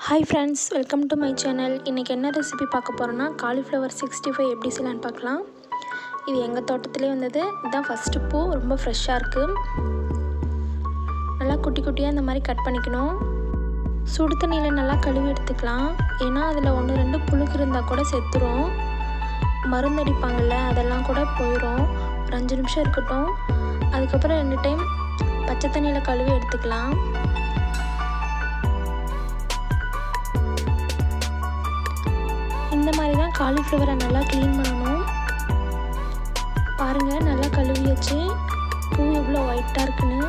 hi friends welcome to my channel இன்றைக்கி என்ன recipe பார்க்க போகிறோன்னா காலிஃப்ளவர் சிக்ஸ்டி ஃபைவ் எப்படி செய்யலான்னு பார்க்கலாம் இது எங்கள் தோட்டத்திலே வந்தது இதுதான் ஃபஸ்ட்டு பூ ரொம்ப ஃப்ரெஷ்ஷாக இருக்குது நல்லா குட்டி குட்டியாக இந்த மாதிரி கட் பண்ணிக்கணும் சுடு தண்ணியில் நல்லா கழுவி எடுத்துக்கலாம் ஏன்னா அதில் ஒன்று ரெண்டு புழுக்கு இருந்தால் கூட செத்துரும் மருந்தடிப்பாங்கள்ல அதெல்லாம் கூட போயிடும் ஒரு அஞ்சு நிமிஷம் இருக்கட்டும் அதுக்கப்புறம் ரெண்டு டைம் பச்சை தண்ணியில் கழுவி எடுத்துக்கலாம் இந்த மாதிரி தான் காலிஃப்ளவரை நல்லா க்ளீன் பண்ணணும் பாருங்கள் நல்லா கழுவியாச்சு பூ எவ்வளோ ஒயிட்டாக இருக்குன்னு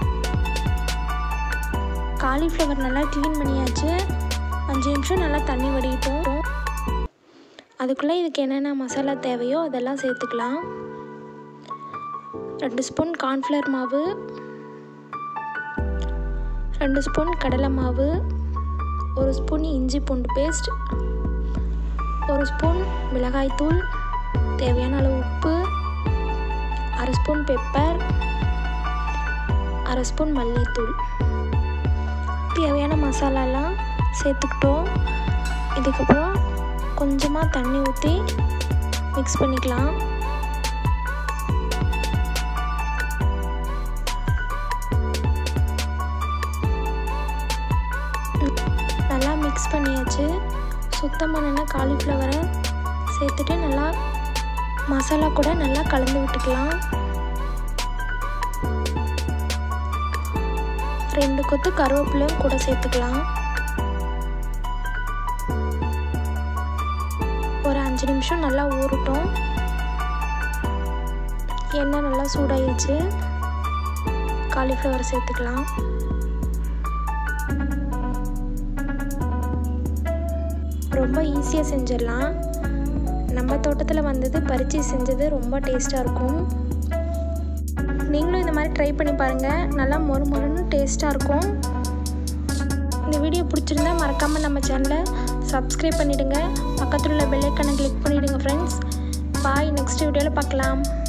காலிஃப்ளவர் நல்லா க்ளீன் பண்ணியாச்சு அஞ்சு நிமிஷம் நல்லா தண்ணி வடிட்டோம் அதுக்குள்ளே இதுக்கு என்னென்ன மசாலா தேவையோ அதெல்லாம் சேர்த்துக்கலாம் ரெண்டு ஸ்பூன் கார்ன்ஃப்ளவர் மாவு ரெண்டு ஸ்பூன் கடலை மாவு ஒரு ஸ்பூன் இஞ்சி பூண்டு பேஸ்ட் ஒரு ஸ்பூன் மிளகாய்த்தூள் தேவையான அளவு உப்பு அரை ஸ்பூன் பெப்பர் அரை ஸ்பூன் மல்லித்தூள் தேவையான மசாலாலாம் சேர்த்துக்கிட்டோம் இதுக்கப்புறம் கொஞ்சமாக தண்ணி ஊற்றி மிக்ஸ் பண்ணிக்கலாம் நல்லா மிக்ஸ் பண்ணியாச்சு சுத்தம் பண்ணின காலிஃப்ளவரை சேர்த்துட்டு நல்லா மசாலா கூட நல்லா கலந்து விட்டுக்கலாம் ரெண்டு கொத்து கருவேப்பிலையும் கூட சேர்த்துக்கலாம் ஒரு அஞ்சு நிமிஷம் நல்லா ஊறட்டும் எண்ணெய் நல்லா சூடாயிருச்சு காலிஃப்ளவர் சேர்த்துக்கலாம் ரொம்ப ஈஸியாக செஞ்சிடலாம் நம்ம தோட்டத்தில் வந்தது பறித்து செஞ்சது ரொம்ப டேஸ்ட்டாக இருக்கும் நீங்களும் இந்த மாதிரி ட்ரை பண்ணி பாருங்கள் நல்லா மொறு மொறுன்னு டேஸ்ட்டாக இருக்கும் இந்த வீடியோ பிடிச்சிருந்தா மறக்காமல் நம்ம சேனலை சப்ஸ்கிரைப் பண்ணிவிடுங்க பக்கத்தில் உள்ள பெல்லைக்கானை கிளிக் பண்ணிவிடுங்க ஃப்ரெண்ட்ஸ் பாய் நெக்ஸ்ட் வீடியோவில் பார்க்கலாம்